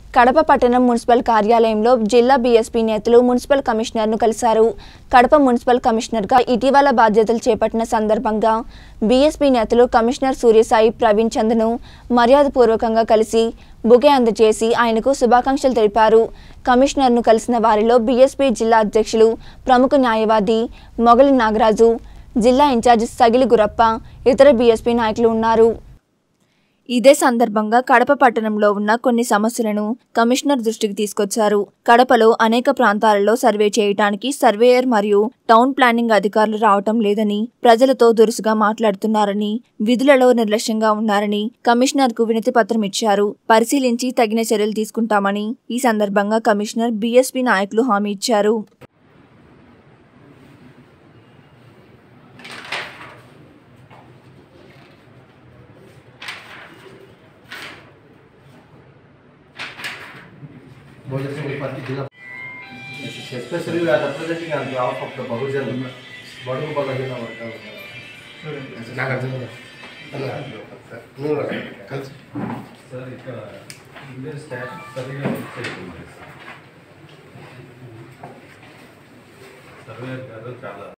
కడప పట్టణం మున్సిపల్ కార్యాలయంలో జిల్లా బీఎస్పీ నేతలు మున్సిపల్ కమిషనర్ను కలిశారు కడప మున్సిపల్ కమిషనర్గా ఇటీవల బాధ్యతలు చేపట్టిన సందర్భంగా బీఎస్పీ నేతలు కమిషనర్ సూర్యసాయి ప్రవీణ్ చంద్ను మర్యాదపూర్వకంగా కలిసి బుకే అందజేసి ఆయనకు శుభాకాంక్షలు తెలిపారు కమిషనర్ను కలిసిన వారిలో బీఎస్పీ జిల్లా అధ్యక్షులు ప్రముఖ న్యాయవాది మొగలి నాగరాజు జిల్లా ఇన్ఛార్జి సగిలి గురప్ప ఇతర బీఎస్పీ నాయకులు ఉన్నారు ఇదే సందర్భంగా కడప పట్టణంలో ఉన్న కొన్ని సమస్యలను కమిషనర్ దృష్టికి తీసుకొచ్చారు కడపలో అనేక ప్రాంతాలలో సర్వే చేయడానికి సర్వేయర్ మరియు టౌన్ ప్లానింగ్ అధికారులు రావటం లేదని ప్రజలతో దురుసుగా మాట్లాడుతున్నారని విధులలో నిర్లక్ష్యంగా ఉన్నారని కమిషనర్ కు వినతి పత్రం ఇచ్చారు పరిశీలించి తగిన చర్యలు తీసుకుంటామని ఈ సందర్భంగా కమిషనర్ బీఎస్పీ నాయకులు హామీ ఇచ్చారు Bojaswamy Party Jilla. Especially we are representing on behalf of the Bahujan, Badu Balagina Varga. Nagarjuna నువ్వు రా, కలిసి సార్ ఇక్కడ ఇండియన్ స్టాట్ సరిగా చేయకుండా సర్వేయర్ గారు చాలా